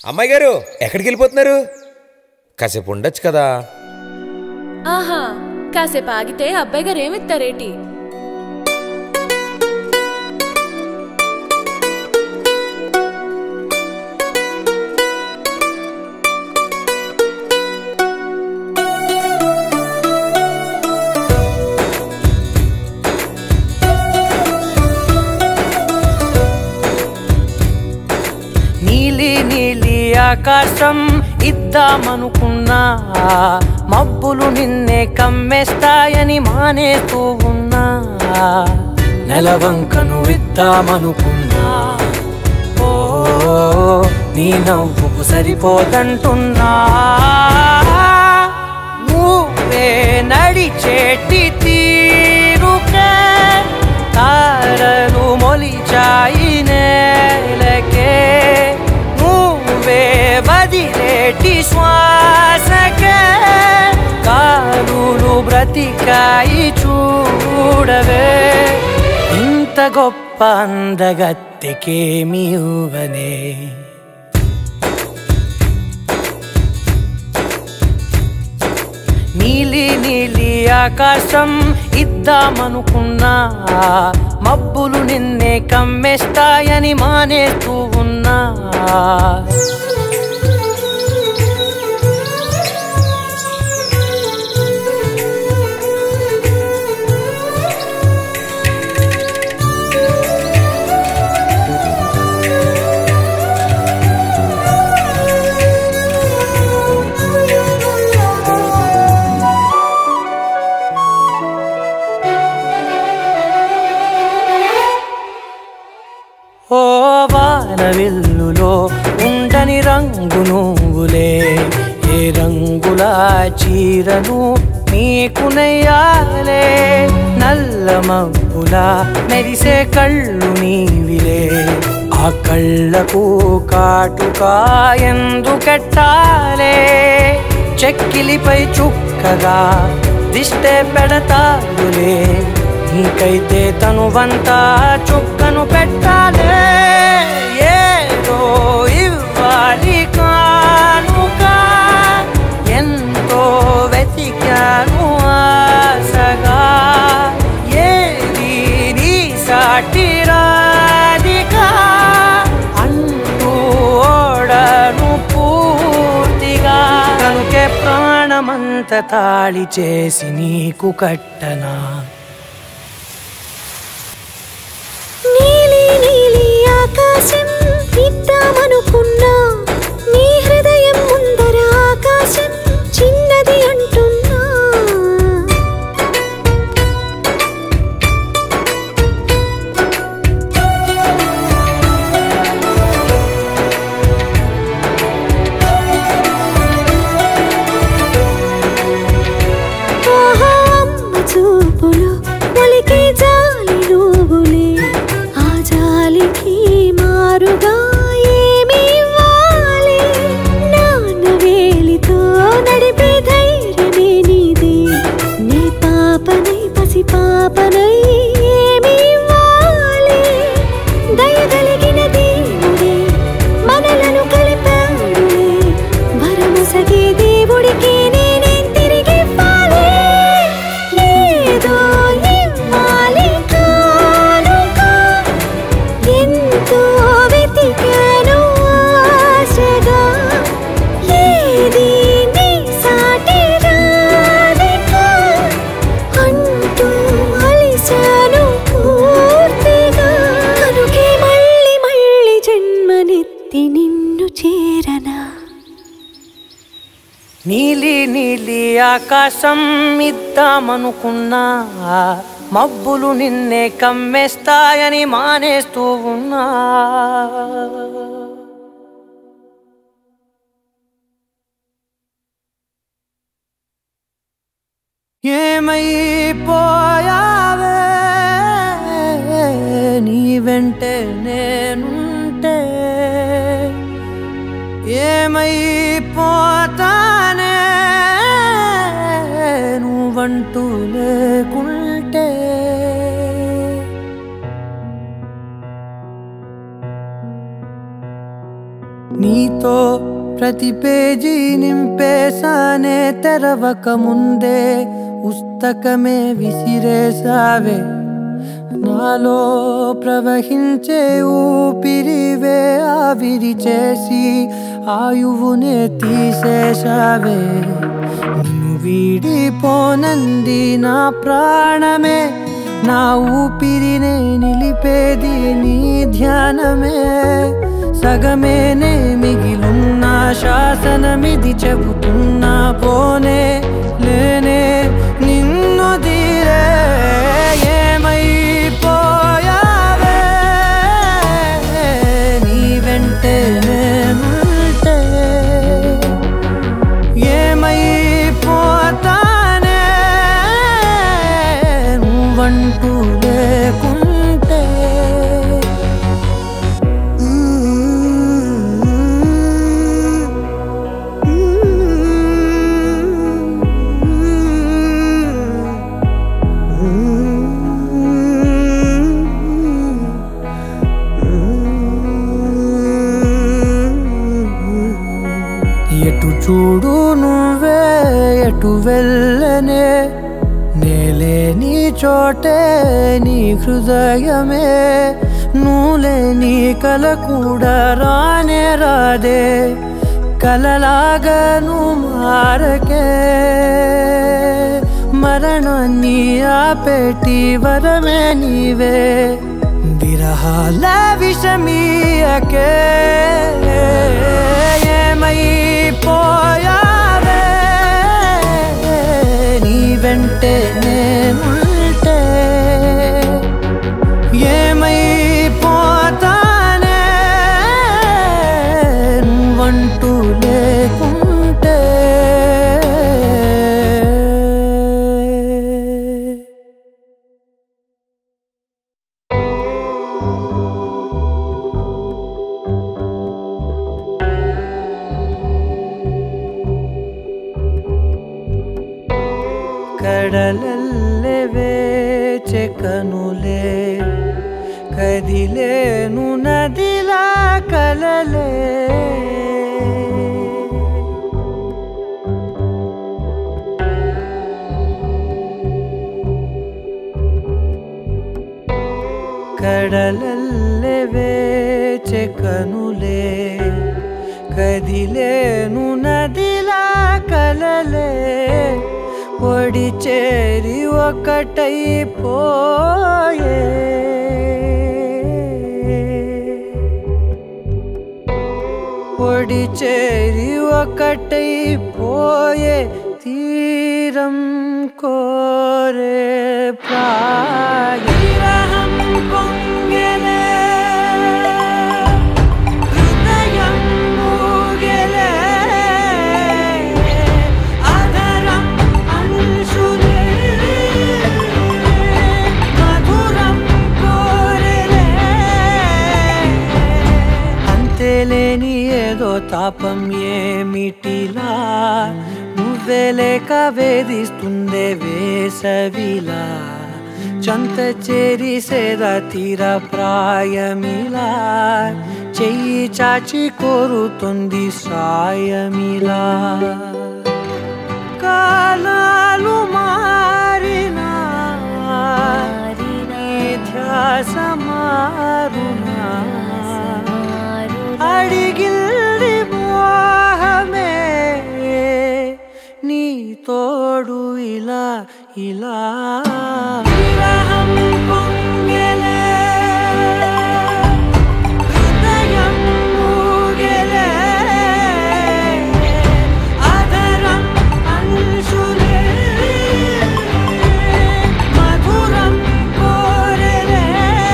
అమ్మాయి గారు ఎక్కడికి వెళ్ళిపోతున్నారు కాసేపు ఉండొచ్చు కదా ఆహా కాసేపు ఆగితే అబ్బాయి గారు ఏమిస్తారేటి నీలి నీలి ఆకాశం ఇద్దామనుకున్నా మబ్బులు నిన్నే కమ్మేస్తాయని మానేస్తూ ఉన్నా నెలవంకను ఇద్దామనుకున్నా ఓ నీ నవ్వుకు సరిపోదంటున్నా నువ్వే నడిచేటి తీరుకే తారలు మొలిచాయి నేలకే నువ్వే వదిలేటి శ్వాసకే కాలులు బ్రతికాయి చూడవే ఇంత గొప్ప అందగత్తెకేమి ఇవ్వనే నీలి నీలి ఆకాశం ఇద్దామనుకున్నా మబ్బులు నిన్నే కమ్మేస్తాయని మానేస్తూ ఉన్నా ఓ వానవిల్లులో ఉండని రంగు నువ్వులే ఏ రంగుల చీరను నీకు నెయ్యాలే నల్ల మబ్బుల మెరిసే కళ్ళు నీవిలే ఆ కళ్ళకు కాటుకా ఎందుకెట్టాలే చెక్కిలిపై చుక్కగా దిష్టే పెడతాడులే నీకైతే తనువంతా చుక్కను పెట్టాలే ఏదో ఇవ్వాలి కానుక ఎంతో వెతికాను ఆశగా ఏది నీ సాటి రాధిక అంటూ ఓడను పూర్తిగా కనుకే ప్రాణమంత తాళి చేసి నీకు కట్టనా నీలి నీలి ఆకాశం ఇద్దామనుకున్నా నీ హృదయం ముందర ఆకాశం చిన్నది అంటున్నా ఆహా అమ్మ చూపులు ఒలికే జాలి నువ్వులే ఆ జాలికి మారుగా ఏమి ఇవ్వాలి నాన్న వేలితో నడిపే ధైర్యమే నీదే నీ పాపనై పసి పాపనై ఏమి ఇవ్వాలి దయగలిగిన దేవుడే మనలను కలిపాడులే వరమొసగే దేవుడికి నేనేం తిరిగి ఇవ్వాలి ఏదో ఇవ్వాలి కానుక ఎంతో వెతికాను ఆశగా ఏది నీ సాటి రాధిక అంటూ అలిశాను పూర్తిగా కనుకే మళ్ళీ మళ్ళీ జన్మనెత్తి నిన్ను చేరనా నీలి నీలి ఆకాశం ఇద్దామనుకున్నా మబ్బులు నిన్నే కమ్మేస్తాయని మానేస్తూ ఉన్నా ఏమైపోయావే నీ వెంటే నేనుంటే ఏమైపోతానే నువ్వంటూ లేకుంటే నీతో నీతో ప్రతి పేజీ నింపేశానే తెరవక ముందే పుస్తకమే విసిరేసావే నాలో ప్రవహించే ఊపిరివే ఆవిరి చేసి ఆయువునే తీసేశావే నిన్ను వీడిపోనంది నా ప్రాణమే నా ఊపిరినే నిలిపేది నీ ధ్యానమే సగమేనే మిగిలున్న శాసనమిది చెబుతున్నా పోనే లేనే నిన్ను తీరే ఏమైపోయావే నీ వెంటే నేనుంటే ఏమైపోతానే నువ్వంటూ లేకుంటే ఎటు చూడు నువ్వే ఎటు వెళ్ళనే నేలే నీ చోటే నీ హృదయమే నువ్వులే నీ కల కూడా రానే రాదే కలలాగా నువ్వు మారకే మరణాన్ని ఆపేటి వరమే నీవే విరహాల విషమీయకే ఏమైపోయావే నీ వెంటే నేనుంటే ఏమైపోతానే నువ్వంటూ లేకుంటే ಕಡಲಲ್ಲೇ ವೇಚೆ ಕನುಲೆ ಕದಿಲೇನು ನದಿಲ ಕಲಲೆ కడలల్లే వేచే కనులే కదిలేను నదిలా కలలే ఒడి చేరి ఒకటైపోయే ఒడి చేరి ఒకటైపోయే తీరం కోరే ప్రాయం పొంగెలే హృదయం మూగెలే అధరం అంశులే మధురం కోరెలే అంతేలేని ఏదో తాపం ఏమిటిలా నువ్వే లేక వేధిస్తుందే వేసవిలా చంత చేరి సేద తీర ప్రాయమిలా చెయ్యి చాచి కోరుతుంది సాయమిలా కాలాలు మారినా నీ ధ్యాస మారునా అడిగిల్ది మోహమే నీ తోడు ఇలా ఇలా విరహం పొంగెలే హృదయం మూగెలే అధరం అంశులే మధురం కోరెలే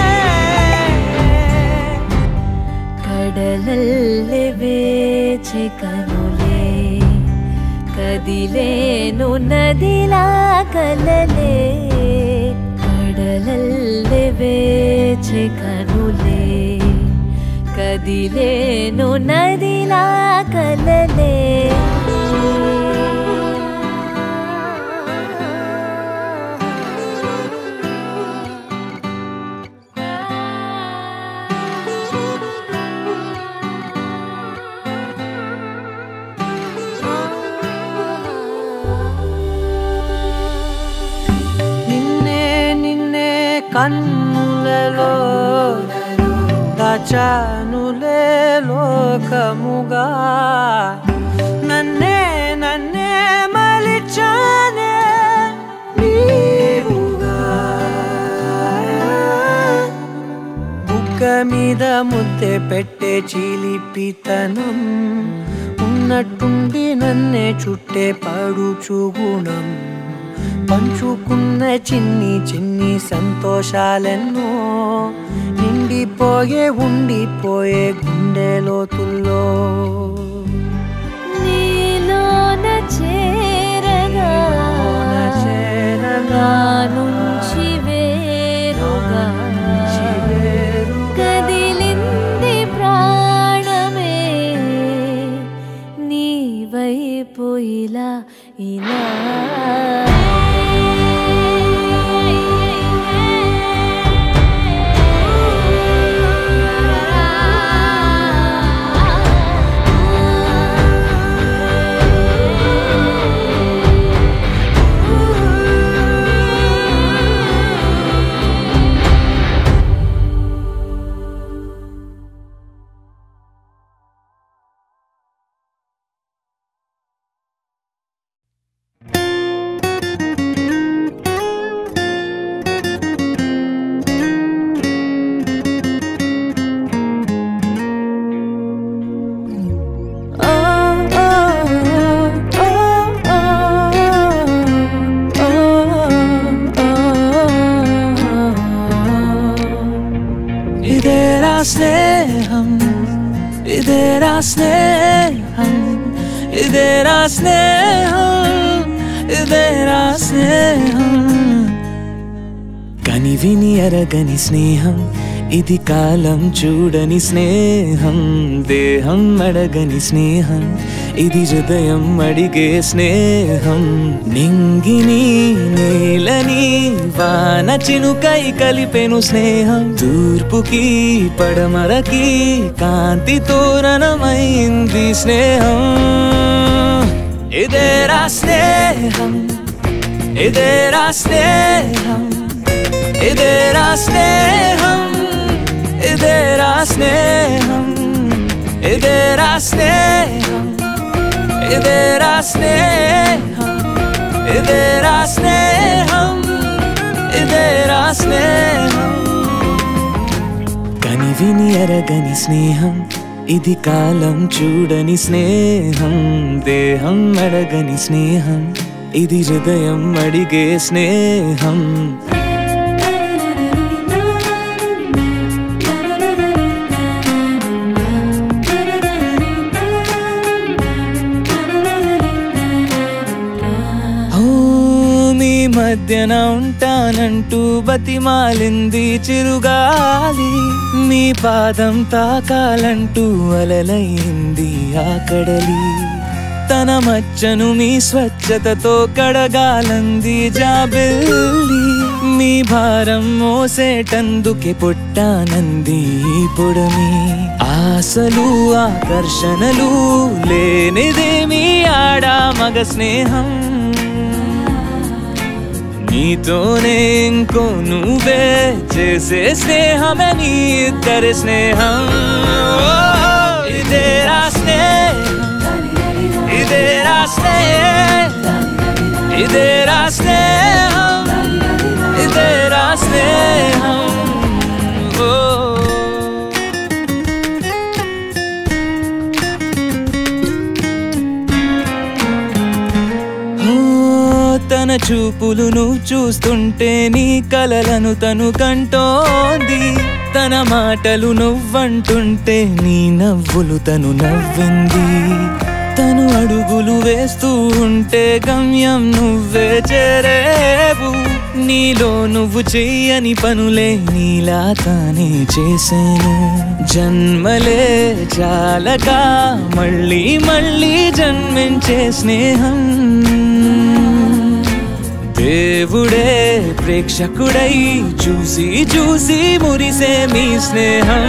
ಕಡಲಲ್ಲಿ ಬೇಚೆ ಕನುಲೆ ಕದಿಲೇನು ನದಿಲ ಕಲಲೆ ಕಡಲಲ್ಲಿ ಬೇಚೆ ಕನುಲೆ ಕದಿಲೇನು ನದಿಲ ಕಲಲೆ కన్నులలో దాచానులే లోకముగా నన్నే నన్నే మలిచానే నీవుగా బుగ్గ మీద ముద్దె పెట్టే చిలిపితనం ఉన్నట్టుండి నన్నే చుట్టే పడుచు గుణం పంచుకున్న చిన్ని చిన్ని సంతోషాలెన్నో నిండిపోయే ఉండిపోయే గుండె లోతుల్లో నీలోన చేరగా చేరగా నా నుంచి వేరుగా కదిలింది ప్రాణమే నీ వైపు ఇలా ఇలా ఇదేరా స్నేహం ఇదేరా స్నేహం ఇదేరా స్నేహం ఇదేరా స్నేహం కని విని అరగని స్నేహం ఇది కాలం చూడని స్నేహం దేహం అడగని స్నేహం ఇది హృదయం అడిగే స్నేహం నింగిని నేలని వాన చినుకై కలిపెను స్నేహం తూర్పుకి పడమరకి కాంతి తోరణమైంది స్నేహం ఇదేరా స్నేహం ఇదేరా స్నేహం ఇదేరా స్నేహం ఇదేరా స్నేహం ఇదేరా స్నేహం ఇదేరా స్నేహం ఇదేరా స్నేహం ఇదేరా స్నేహం కని విని అరగని స్నేహం ఇది కాలం చూడని స్నేహం దేహం అడగని స్నేహం ఇది హృదయం అడిగే స్నేహం ఓ, మీ మధ్యన ఉంటానంటూ బతిమాలింది చిరుగాలి మీ పాదం తాకాలంటూ అలలైంది ఆ కడలి తన మచ్చను మీ స్వచ్ఛతతో కడగాలంది జాబిల్లి మీ భారం మోసేటందుకే పుట్టానంది ఈ పొడమి ఆశలు ఆకర్షణలు లేనిదేమి ఆడా మగ స్నేహం నీతోనే ఇంకో నువ్వే చేసే స్నేహమే నీ ఇద్దరి స్నేహం ఓ, ఇదేరా స్నేహం ఇదేరా స్నేహం ఇదేరా స్నేహం ఇదేరా స్నేహం ఓ ఓ, తన చూపులు నువ్వు చూస్తుంటే నీ కలలను తను కంటోంది తన మాటలు నువ్వంటుంటే నీ నవ్వులు తను నవ్వింది తను అడుగులు వేస్తూ ఉంటే గమ్యం నువ్వే చేరేవు నీలో నువ్వు చెయ్యని పనులే నీలా తానే చేశాను జన్మలే చాలగా మళ్ళీ మళ్ళీ జన్మించే స్నేహం దేవుడే ప్రేక్షకుడై చూసి చూసి మురిసే మీ స్నేహం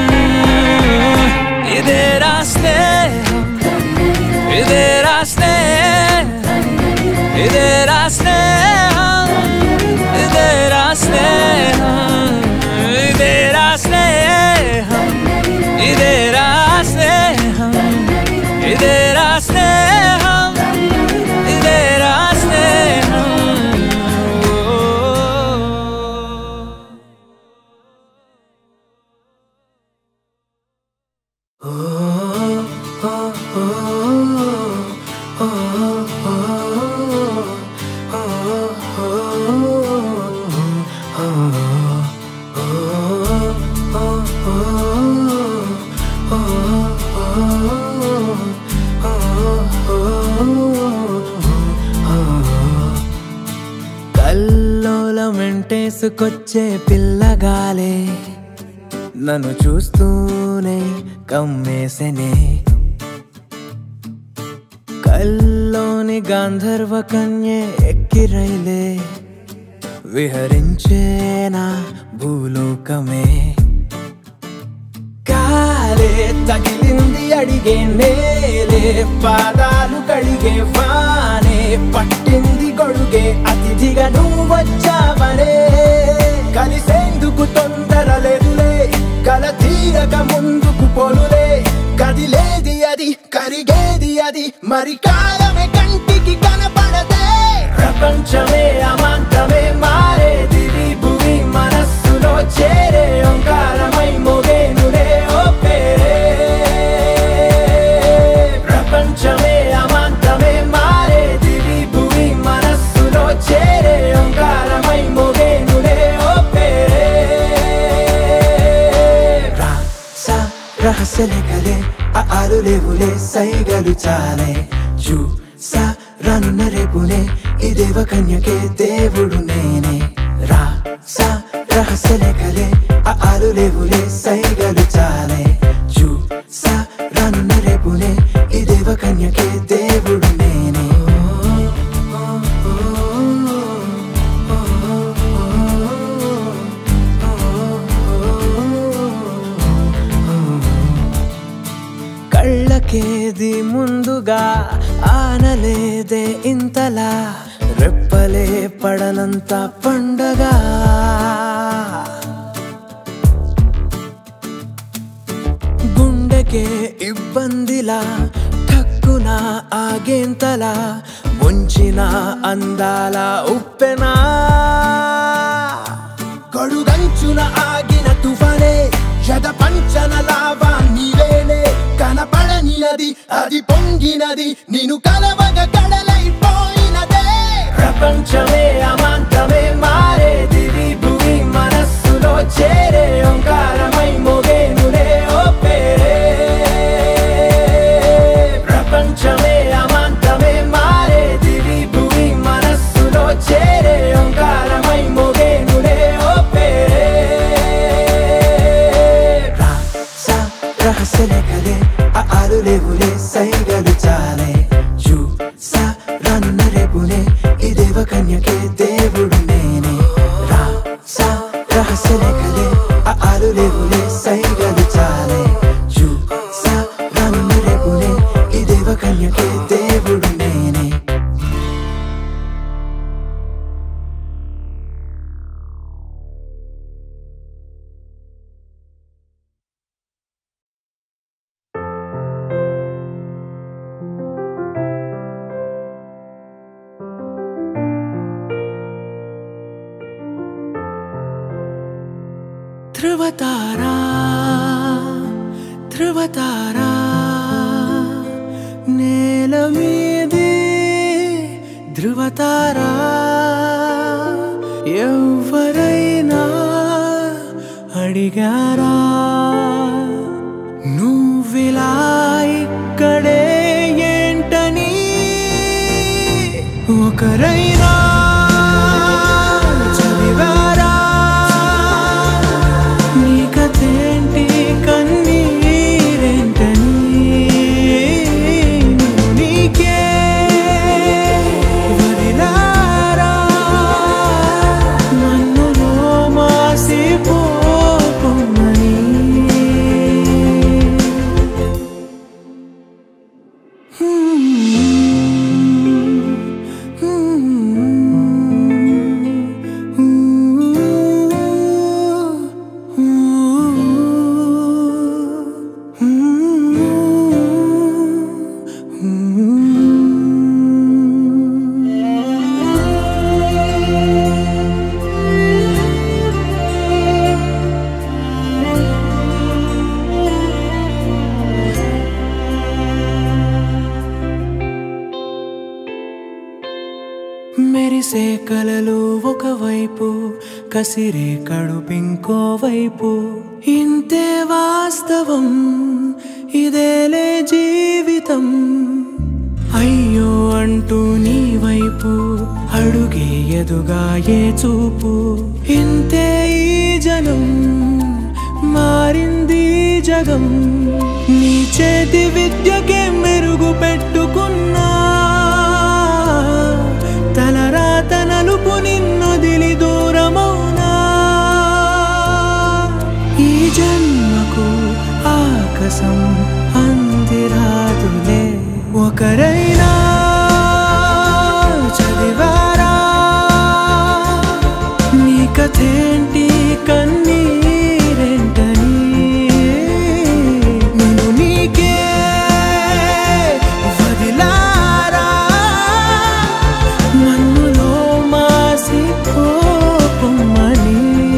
ఇదేరా స్నేహం ఇదేరా స్నేహం ఇదేరా స్నేహం ఇదేరా స్నేహం కల్లోలం వెంటేసుకొచ్చే పిల్లగాలే నన్ను చూస్తూనే కమ్మేసనే కల్లోని గాంధర్వ కన్యే ఎక్కిరైలే విహరించేనా భూలోకమే కాలే తగిలింది అడిగే నేలే పాదాలు కడిగే వానే పట్టింది గొడుగే అతిథిగా నువ్వు వచ్చావనే కలిసేందుకు తొందర లేదులే కల తీరక ముందుకు పొలులే కదిలేది అది కరిగేది అది మరి కాలమే కంటికి కనపడదే ప్రపంచమే అమాంతమే మారేది భూమి మనస్సులో చేరే ఓంకారమై మోగేనులే ఓ పేరే ప్రపంచమే అమాంతమే మారేది భూమి మనస్సులో చేరే ఓంకారమై మోగేనులే ఓ పేరే రా సా రహస్యలే కలే ఆ ఆలు లేవులే సైగలు చాలే చూ సా రానున్న రేపునే ఈ దేవ కన్యకే దేవుడు నేనే రా సా రహస్యలే కలే ఆ ఆలు లేవులే సైగలు చాలే చూ సా రానున్న రేపునే ఈ దేవ కన్యకే దేవుడు నేనే కళ్ళకేది ముందుగా ఆనలేదే ఇంతలా రెప్పలే పడనంత పండగ గుండెకే ఇబ్బందిలా ఠక్కున ఆగేంతలా ముంచిన అందాల ఉప్పెనా గడుగంచున ఆగిన తుఫానే జగ పంచన లావా నీవేనే కనపడని అది అది పొంగినది నిన్ను కలవగ కడలైపోయినదే ప్రపంచమే అమాంతమే మారేది భూమి మనస్సులో చేరే ఓంకారమై మోగేనులే ఓ పేరే ప్రపంచమే అమాంతమే మారేది భూమి మనస్సులో చేరే ఓంకారమై మోగేనులే ఓ పేరే రా సా రహస్యలే కలే ఆ ఆలు లేవులే సైగలు చాలే చూ సా రానున్న రేపునే ఈ దేవ కన్యకే దేవుడు నేనే రా సా రహస్యలే కలే ఆ ఆలు లేవులే సైగలు చాలే చూ సా రానున్న రేపునే ఈ దేవ కన్యకే దేవుడు నేనే ధ్రువతారా ధ్రువతారా నేల మీది ధ్రువతారా ఎవరైనా అడిగారా నువ్విలా ఇక్కడే ఏంటని ఒకరైనా చదివారా నీ కథేంటి కన్నీరేంటని నువ్వు నీకే వదిలారా నన్ను మాసిపోకుమని Hmm. Hmm. మెరిసే కలలు ఒకవైపు కసిరే కడుపింకోవైపు ఇంతే వాస్తవం ఇదేలే జీవితం అయ్యో అంటూ నీ వైపు అడుగే ఎదుగా ఏ చూపు ఇంతే ఈ జనం మారింది జగం నీ చేతి విద్యకే మెరుగు పెట్టుకున్నా తలరాత నలుపు నిన్నొదిలి దూరమౌనా ఈ జన్మకు ఆకాశం అందిరాదులే ఒకరైనా చదివారా నీ కథేంటి కన్నీరేంటని నేను నీకే వదిలారా మన్నులో మాసి కోపమని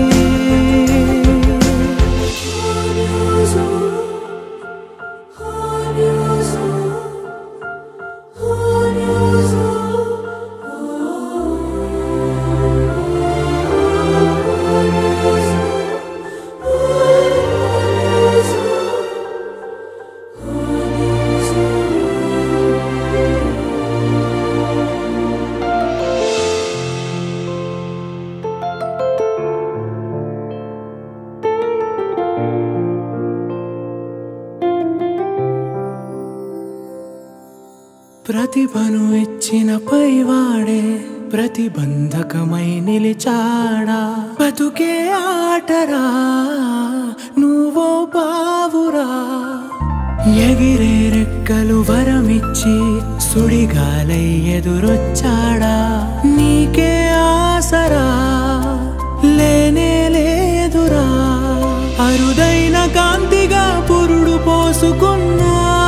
ప్రతిభను ఇచ్చిన పైవాడే ప్రతిబంధకమై నిలిచాడా బతుకే ఆటరా నువ్వో బావురా ఎగిరే రెక్కలు వరమిచ్చి సుడిగాలై ఎదురొచ్చాడా నీకే ఆసరా లేనే లేదురా అరుదైన కాంతిగా పురుడు పోసుకున్నా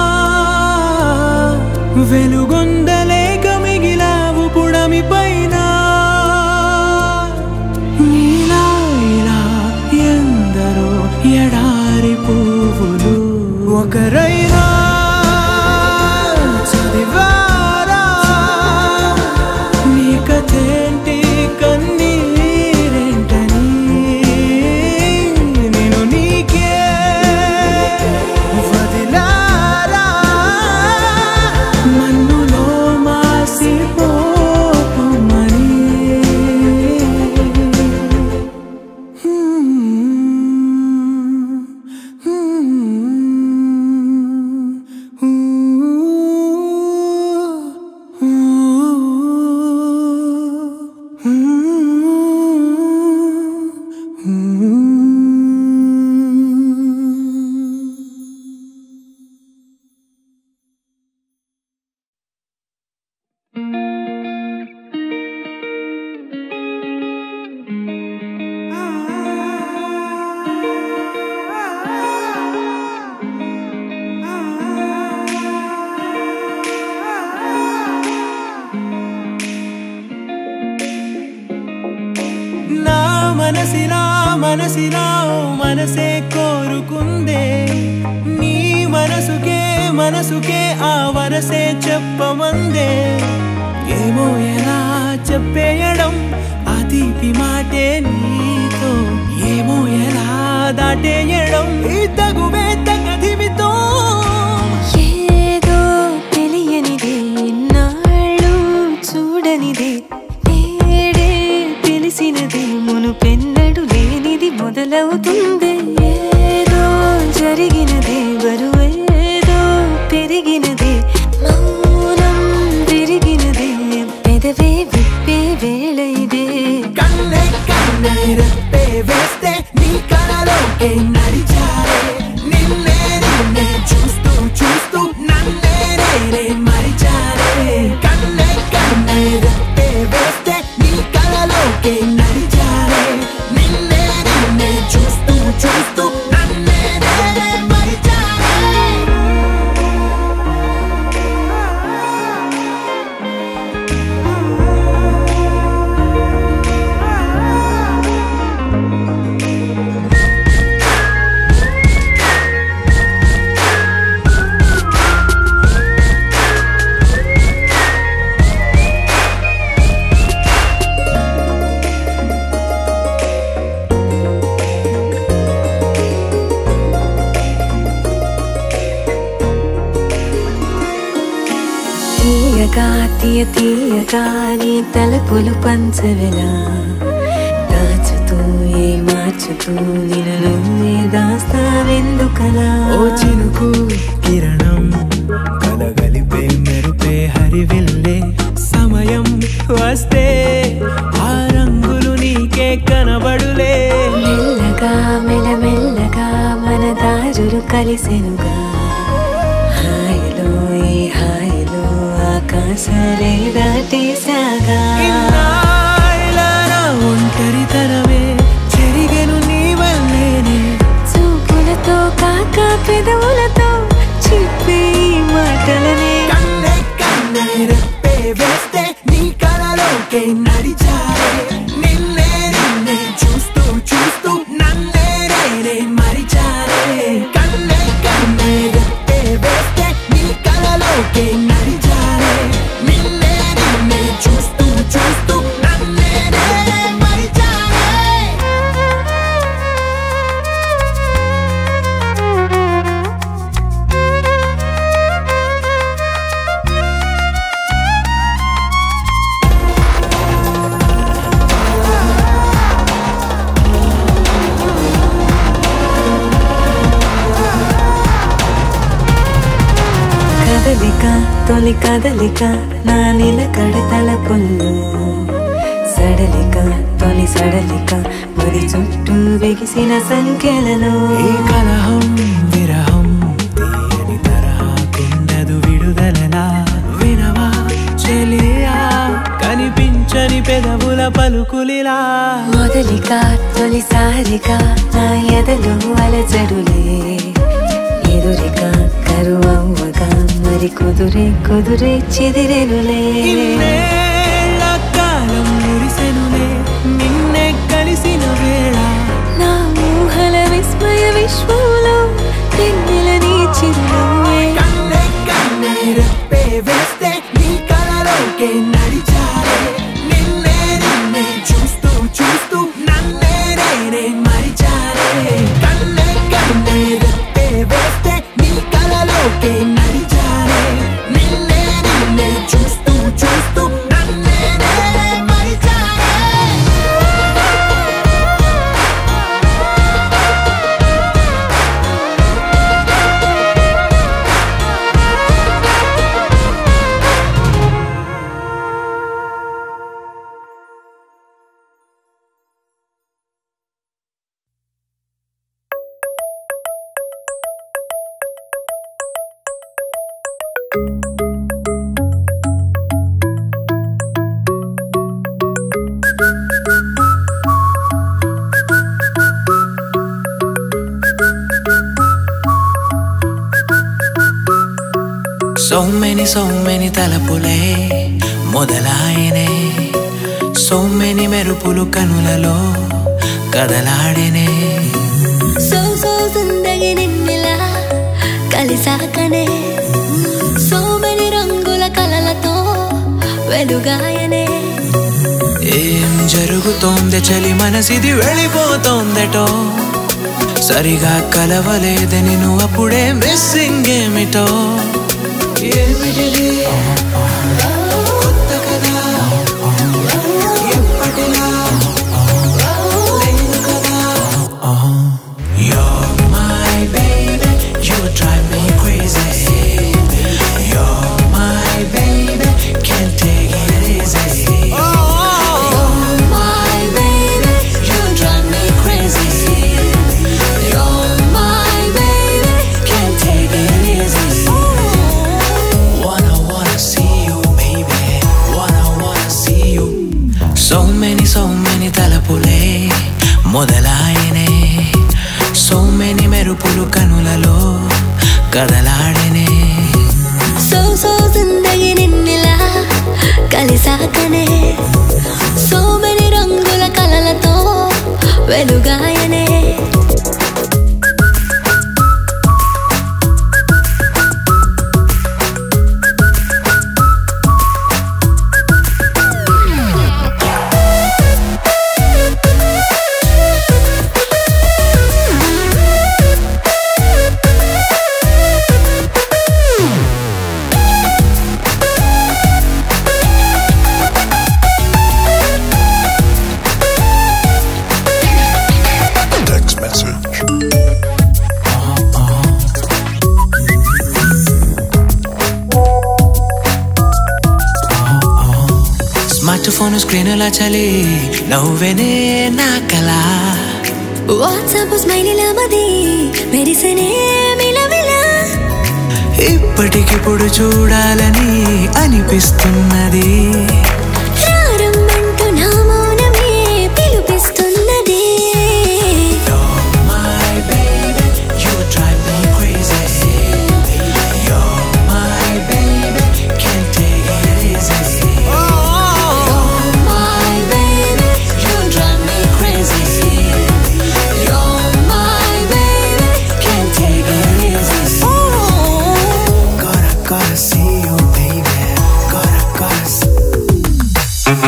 వెలుగొందలేక మిగిలావు పుడమి పైన నీలా ఇలా ఎందరో ఎడారి పువ్వులు ఒకరైనా చదివారా నీ కథేంటి కన్నీరేంటని నేను నీకే వదిలారా మన్నులో మాసిపోమని నా మనసిలా మనసిలా ఓ మనసే కోరుకుందే నీ మనసుకే మనసుకే ఆ వరసే చెప్పమందే ఏమో ఎలా చెప్పేయడం ఆ తీపి మాటే నీతో ఏమో ఎలా దాటేయడం ఈ తగువే తగదిమితో ఏదో తెలియనిదే నాళ్ళు చూడనిదే నేడే తెలిసినదే మునుపెన్నడు లేనిది మొదలవుతుంది ఏదో జరిగినదే బరువేదో పెరిగినదే మౌనం విరిగినదే పెదవే విప్పే వేళ ఇదే కన్నే కన్నే రెప్పే వేస్తే నీ కలలోకే నడిచారే నిన్నే నిన్నే చూస్తూ చూస్తూ నన్నే నేనే మరిచారే కన్నే కన్నే రెప్పే వేస్తే నీ కలలోకే నడిచారే నిన్నే నిన్నే చూస్తూ చూస్తూ నన్నే నేనే మరిచారే మెల్లగా తీయ తీయగా నీ తలపులు పంచవెలా దాచుతూ ఏ మార్చుతూ నిన్ను నువ్వే దాస్తావెందుకలా ఓ చినుకు కిరణం కలగలిపే మెరుపే హరివిల్లే సమయం వస్తే ఆ రంగులు నీకే కనబడులే మెల్లగా మెల్లమెల్లగా మన దారులు కలిసెనుగా హాయిలో ఈ హాయిలో ఆకాశాలే దాటేసాగా ఇన్నాళ్ళ నా ఒంటరితనమే చెరిగెను నీ వల్లేనే చూపులతో కాక పెదవులతో చెప్పే ఈ మాటలనే కన్నే కన్నే రెప్పే వేస్తే నీ కలలోకే నడిచారే నిన్నే నిన్నే చూస్తూ చూస్తూ నన్నే నేనే మరిచారే కన్నే కన్నే రెప్పే వేస్తే నీ కలలోకే నడిచారే నిన్నే నిన్నే చూస్తూ చూస్తూ నన్నే నేనే మరిచారే కదలిక తొలి కదలిక నా నిలకడ తలపుల్లు సడలిక తొలి సడలిక మరి చుట్టూ బిగిసిన సంఖ్యలలో ఈ కలహం విరహం తీయని తరహాకుండదు విడుదలలా వినవా చెలియా కనిపించని పెదవుల పలుకులిలా మొదలిక తొలిసారిగా నా ఎదలు అలజడులే ఎదురిక కరువవ్వగా మరి కుదురే కుదురే చెదిరెనులే ఇన్నేళ్ల కాలం మురిసెనులే నిన్నే కలిసిన వేళ నా ఊహల విస్మయ విశ్వంలో పెన్నెల నీ చిరునవ్వే కన్నే కన్నే రెప్పే వేస్తే నీ కలలోకే నడిచారే నిన్నే నిన్నే చూస్తూ చూస్తూ నన్నే నేనే మరిచారే కన్నే కన్నే రెప్పే వేస్తే నీ కలలోకే నడిచారే నిన్నే నిన్నే చూస్తూ చూస్తూ నన్నే నేనే మరిచారే సో మెనీ సో మెనీ తలపులే మొదలాయనే సో మెనీ మెరుపులు కనులలో కదలాడెనే సో సో జిందగి నిన్నెలా కలిసాకనే సో మెని రంగుల కలలతో వెలుగాయనే ఏం జరుగుతోంది చలి మనసిది వెళ్ళిపోతోందటో సరిగా కలవలేదని నువ్వు అప్పుడే మిస్సింగ్ ఏమిటో ఏమిటిది కొత్త కదా ఎప్పటిలా లేదు కదా You're my baby, you drive me crazy. You're my baby, can't take it easy. My baby, you drive me crazy. You're my baby, can't take it easy. Wanna wanna see you, baby. Wanna wanna see you. So many, so many తలపులే మొదలాయనే so many మెరుపులు కనులలో కదలాడనే so so జిందగి నిన్నెలా కలిసాకనే so many రంగుల కలలతో వెలుగాయనే ఫస్ట్ ఫోన్ స్క్రీన్ చలి నవ్వెనే నా కళ వాట్సాప్ స్మైలీల మది మెరిసనే మిలమిలా ఇప్పటికిప్పుడు చూడాలని అనిపిస్తున్నది ప్రారంభంటూ నా మౌనమే పిలుపిస్తున్నది My baby, you drive me crazy. You're my baby, can't take it easy. My baby, you drive me crazy. You're my baby, can't take it easy. Gotta, gotta see you, baby. Gotta, gotta see.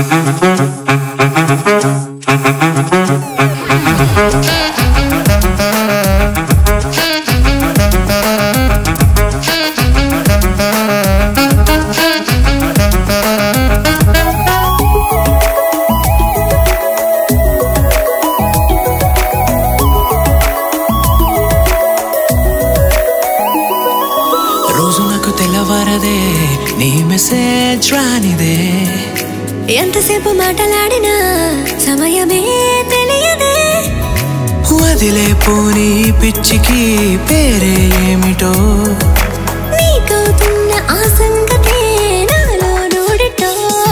రోజు నాకు తెల్లవారదే నీ message రానిదే ఎంతసేపు మాటలాడినా సమయమే తెలియదే వదిలే పోనీ పిచ్చికి పేరే ఏమిటో నీకవుతున్న ఆ సంగతే నాలో నోడిటో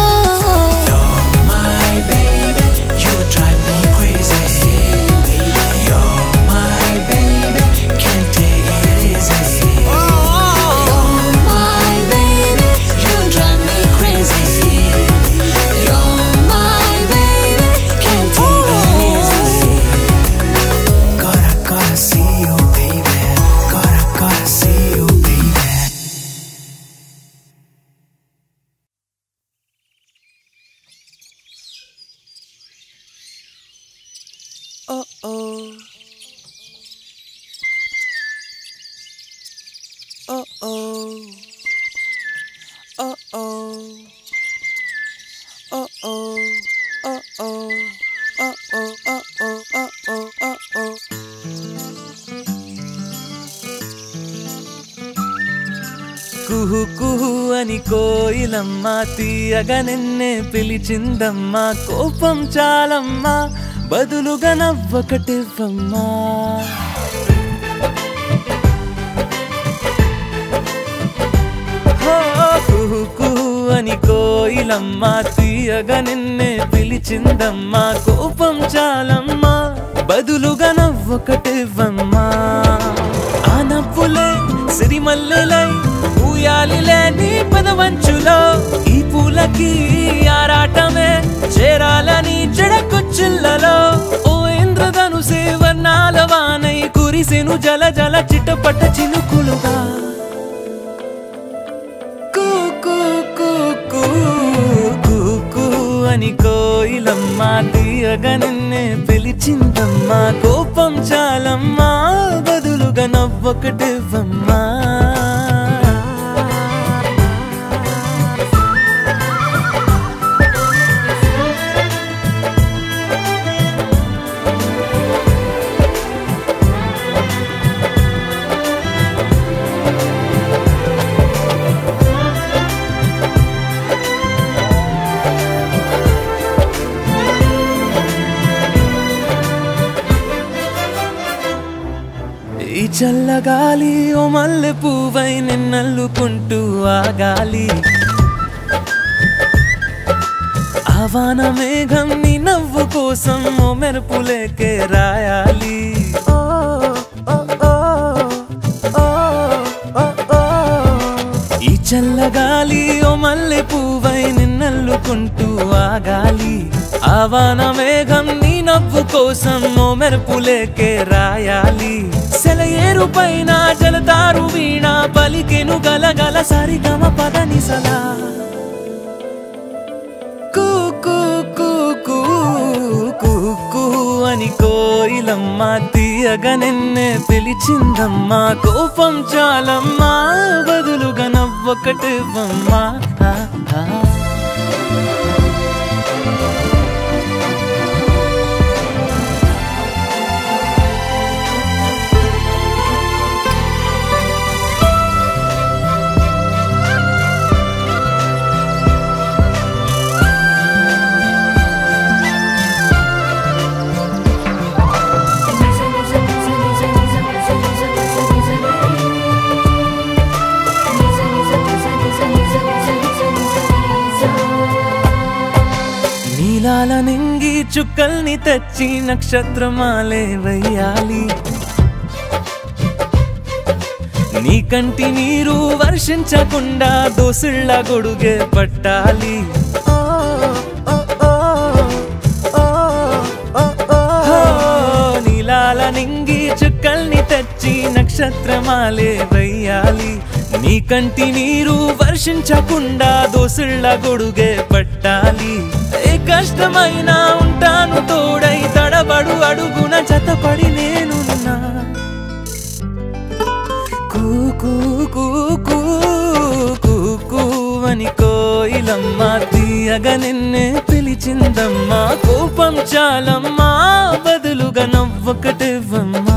My baby, you drive me crazy. You're my baby, can't take it easy. My baby, you drive me crazy. You're my baby, can't take it easy. Gotta, gotta see you, baby. Gotta, gotta see you, baby. Oh oh. Oh oh. Oh oh. Oh oh. Oh oh. Oh oh. Oh oh. Oh oh. Oh oh. కుహు కుహు అని కోయిలమ్మ తీయగా నిన్నే పిలిచిందమ్మా కోపం చాలమ్మా బదులుగా నవ్వకటివ్వమ్మా హో, కుహు కుహు అని కోయిలమ్మ తీయగా నిన్నే పిలిచిందమ్మా కోపం చాలమ్మా బదులుగా నవ్వొకటివ్వమ్మా ఆ నవ్వులే సిరిమల్లెలై ఊయాలిలే నీ పదవంచులో ఈ పూలకి ఆరాటమే చేరాలని చెడకొచ్చిల్లలో ఓ ఇంద్రధనుసే వర్ణాల వానై కురిసెను జల జల చిటపట చినుకులుగా కూ కూ కూ కూ కూ కూ అని కోయిలమ్మ తీయగా నిన్నే పిలిచిందమ్మా కోపం చాలమ్మా బదులుగా నవ్వొకటివ్వమ్మా ఈ చల్లగాలి ఓ మల్లె పువ్వై నిన్నల్లుకుంటూ ఆగాలి ఆవాన మేఘం నీ నవ్వు కోసం ఓ మెరుపులేకే రాయాలి ఓ, ఓ, ఓ, ఓ, ఓ, ఓ. ఈ చల్లగాలి ఓ మల్లె పువ్వై నిన్నల్లుకుంటూ ఆగాలి ఆవాన మేఘం నీ నవ్వు కోసం ఓ మెరుపులేకే రాయాలి సెలయేరు పైన జలతారు వీణ పలికెను గలగల సరిగమ పదనిసలా కూ కూ కూ కూ కూ కూ అని కోయిలమ్మ తీయగా నిన్నే పిలిచిందమ్మా కోపం చాలమ్మా బదులుగా నవ్వొకటివ్వమ్మా ఆ, ఆ. నీలాల నింగి చుక్కల్ని తెచ్చి నక్షత్రమాలే వెయ్యాలి నీ కంటి నీరు వర్షించకుండా దోసుళ్ళ గొడుగే పట్టాలి హో, నీలాల నింగి చుక్కల్ని తెచ్చి నక్షత్రమాలే వెయ్యాలి నీ కంటి నీరు వర్షించకుండా దోసుళ్ళ గొడుగే పట్టాలి ఏ కష్టమైనా ఉంటాను తోడై తడబడు అడుగున జతపడి నేనున్నా కూ కూ కూ కూ కూ కూ అని కోయిలమ్మ తీయగా నిన్నే పిలిచిందమ్మా కోపం చాలమ్మా బదులుగా నవ్వొకటివ్వమ్మా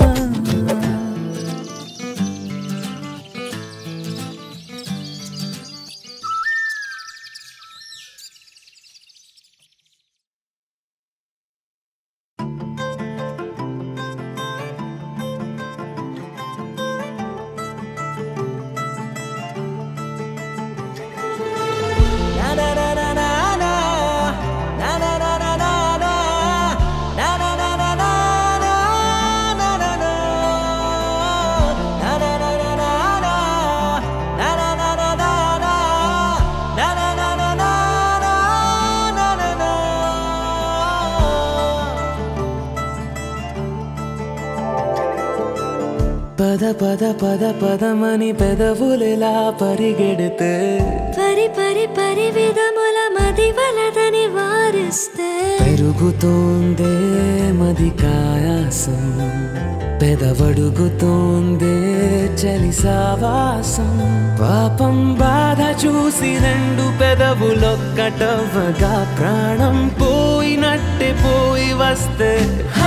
పద పద పద పదమని పెదవులెలా పరిగెడితే పరి పరి పరి విధముల మది వలదని వారిస్తే పెరుగుతోందే మది కాయాసం పెదవడుగుతోందే చలి సావాసం పాపం బాధ చూసి రెండు పెదవులొక్కటవ్వగా ప్రాణం పోయినట్టే పోయి వస్తే హా,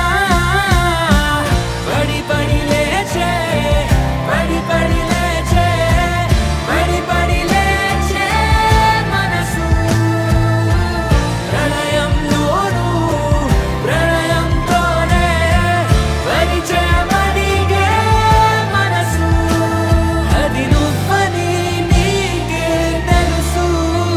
పడి పడి లేచే పడి పడి లేచే పడి పడి లేచే మనసు ప్రళయంలోను ప్రళయంతోనే పరిచయమడిగే మనసు అది నువ్వని నీకే తెలుసు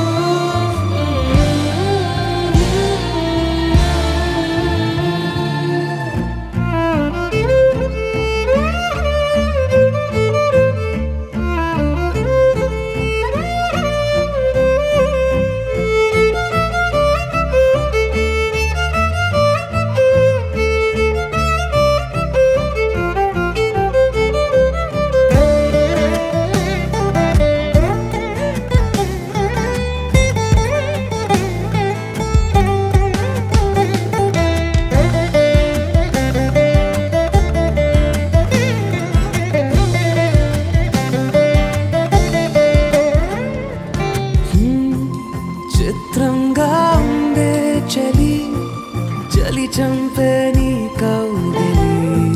చిత్రంగా ఉండే చలి చలి చంపే నీ కౌగిలి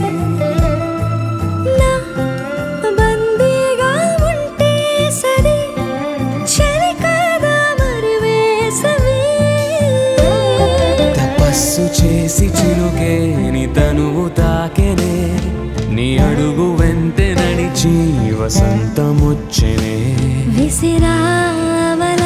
నా బందీగా ఉంటే సరి చలి కాదా మరి వేసవి తపస్సు చేసి చిలుకేని తనువు తాకెనే నీ అడుగు వెంట నడిచి వసంతముచ్చెనే విసిరావల